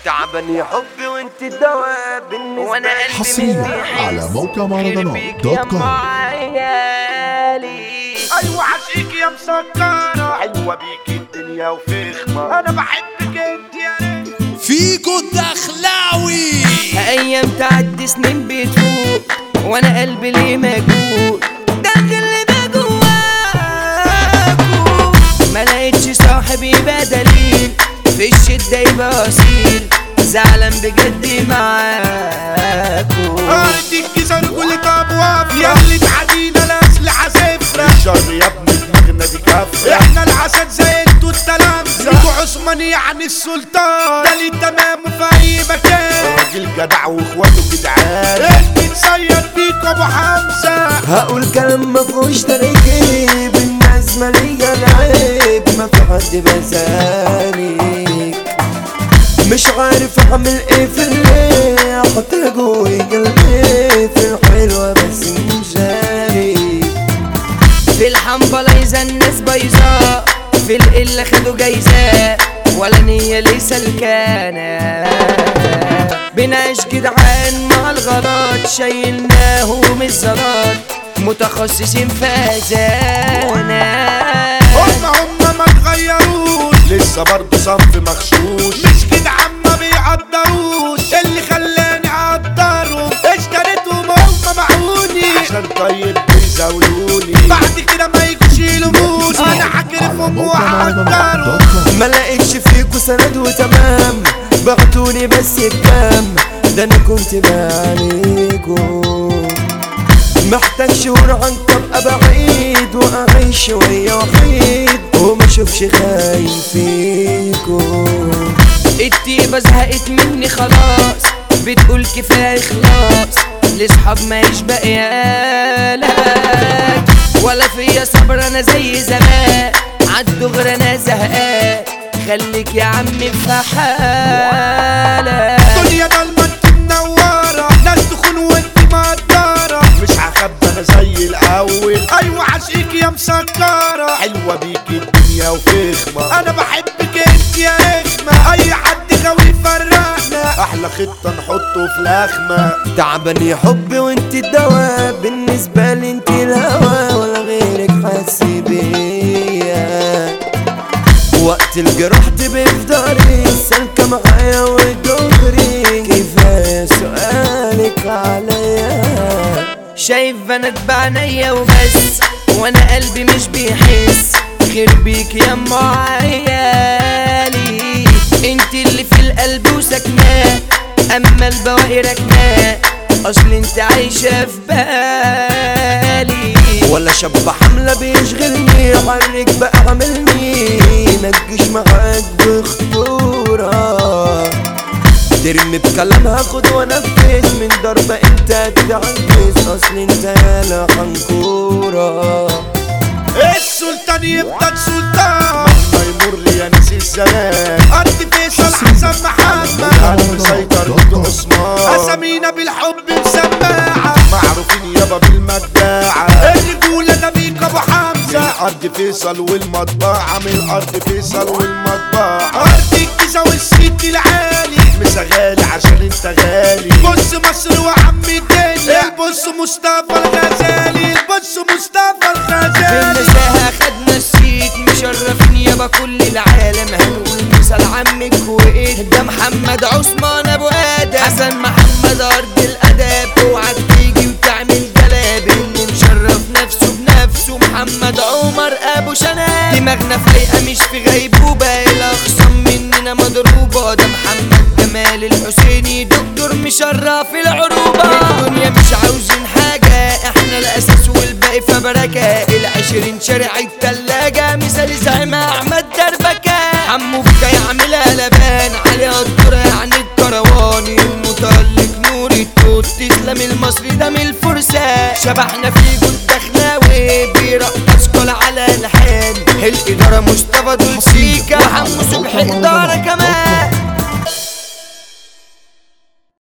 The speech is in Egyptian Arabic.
تعبان يا حبي وانت الدواء بالنسبة وانا قلبي حصرياً مش بيحس على موقع غير مهرجانات بيك دوت يا كوم. معيالي ايوه عشقك يا مسكرة حلوة بيك الدنيا وفخمة انا بحبك انت يا ريت فيكو الدخلاوي ايام تعدي سنين بتفوق وانا قلبي ليه مجهول داخل اللي ده جواكو ما لقيتش صاحب يبقى دليل في الشدة يبقى اصيل زعلان بجد معاكو ارض الجزر كل ابواب يا اللي تعدينا الاسلحة صفرة الشر يا ابني دماغنا دي كفة احنا العسل زي انتوا التلامذة انتوا عثمان يعني السلطان ده ليه تمام في اي مكان راجل جدع واخواته جدعان انت تصير فيك ابو حمزة هقول كلام مفهوش تركيب الناس مالية العيب ما في حد بسالك مش عارف اعمل ايه في الليل حتى جوي قلبي في الحلوة بس مش عارف في الحنبلة الناس بايظة في القلة خدوا جايزة ولا نية ليس الكانة بنعيش جدعان مع الغلط شايلناهم الزلط متخصصين في أذانا هم هم ما تغيروش لسه برضه صنف مغشوش مش كده عم ما بيقدروش اللي خلاني اقدرهم اشتريتهم هم معوني عشان طيب بيزاولوني بعد كده ما يجوش يلوموني انا هكرفهم وهقدرهم ما لقيتش فيكوا سند وتمام بعتوني بس بكام ده انا كنت بعانيكوا محتاج شهور عنكم ابقى بعيد واعيش شوية وحيد وما اشوفش خاين فيكوا التيبة زهقت مني خلاص بتقول كفاية خلاص لاصحاب ما بقيالك ولا فيا صبر انا زي زمان عالدغر انا زهقان خليك يا عمي في حالك الدنيا ضلمة انت منورة ناس تخون وانت مقدرة مش هخبى انا زي الاول ايوه عشقك يا مسكرة حلوة بيك الدنيا وفخمة انا بحبك انت يا رخمة اي حد غاوي يفرقنا احلى خطة نحطه في لخمة تعبان يا حبي وانت الدواء بالنسبة لي انت الهوى ولا غيرك حس بيا وقت الجروح تبقى في داري سالكة معايا ودغري كفاية سؤالك عليا شايف بنات بعينيا وبس وانا قلبي مش بيحس خير بيك يا ام عيالي انت اللي في القلب وسكناه اما البواقي ركناه اصل انت عايشة في بالي ولا شاب حملة بيشغلني حرك بقى عاملني نجش معاك بخطورة ترمي بكلام هاخد وانفذ من ضربة انت تتعجز اصل انت يالا حنكورة السلطان يفضل سلطان ما يمر يا ناس الزمان ارض فيصل حسن محمد قلب سيطر ضد عثمان اسامينا بالحب مسماعة معروفين يابا بالمداعة الرجولة ده بيك ابو حمزة من ارض فيصل والمطبعة من ارض فيصل والمطبعة ارض الجيزة والست العالي مسغالي عشان انت غالي بص مصر وعم الدنيا بص مصطفى الغزالي بص مصطفى الغزالي بالنساها خدنا السيك مشرفين يابا كل العالم هنقول مثال عمك وايه ده محمد عثمان ابو ادم حسن محمد ارض الاداب اوعى تيجي وتعمل جلاب اللي مشرف نفسه بنفسه محمد عمر ابو شناب دماغنا فايقه مش في غيبوبه الاخصام مننا مضروبه ده محمد جمال الحسيني دكتور مشرف العروبه الدنيا مش عاوزين حاجه احنا الاساس والباقي فبركه العشرين شارع التلاجة مثال زعيم احمد دربكة حمو بكا يعملها لبان عليها الدور يعني الكرواني المتألق نور التوت تسلم المصري ده من الفرسان شبحنا في جود دخلاوي بيرقص كل على الحان الإدارة مصطفى دول سيكا وحمو صبحي إدارة كمان